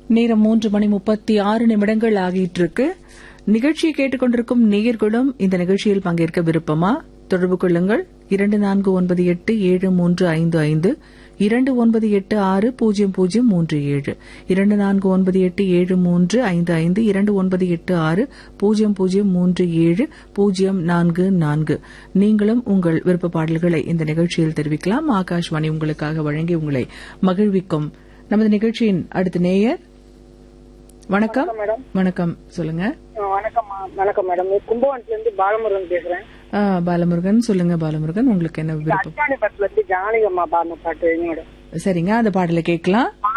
நேரம் மூன்று மணி முப்பத்தி ஆறு நிமிடங்கள் ஆகிட்டு இருக்கு நிகழ்ச்சியை கேட்டுக்கொண்டிருக்கும் நேயர்களும் இந்த நிகழ்ச்சியில் பங்கேற்க விருப்பமா தொடர்பு கொள்ளுங்கள் இரண்டு நான்கு ஒன்பது எட்டு ஏழு மூன்று ஐந்து ஐந்து இரண்டு ஒன்பது எட்டு ஆறு பூஜ்ஜியம் பூஜ்ஜியம் மூன்று ஏழு இரண்டு நான்கு ஒன்பது எட்டு ஏழு மூன்று ஐந்து ஐந்து இரண்டு ஒன்பது எட்டு ஆறு பூஜ்ஜியம் பூஜ்ஜியம் மூன்று ஏழு பூஜ்ஜியம் நான்கு நான்கு நீங்களும் உங்கள் விருப்ப பாடல்களை இந்த நிகழ்ச்சியில் தெரிவிக்கலாம் ஆகாஷ்வாணி உங்களுக்காக வழங்கி உங்களை மகிழ்விக்கும் நமது நிகழ்ச்சியின் அடுத்த நேயர் வணக்கம் மேடம் வணக்கம் சொல்லுங்க வணக்கம் வணக்கம் மேடம் கும்பகோணத்துல இருந்து பாலமுருகன் பேசுறேன் ஆ, பாலமுருகன் சொல்லுங்க பாலமுருகன் உங்களுக்கு என்ன விருப்பம் அச்சாணி படத்துல இருந்து ஜானகம்மா பாடின பாட்டு என்னோட சரிங்க அந்த பாடலை கேட்கலாம்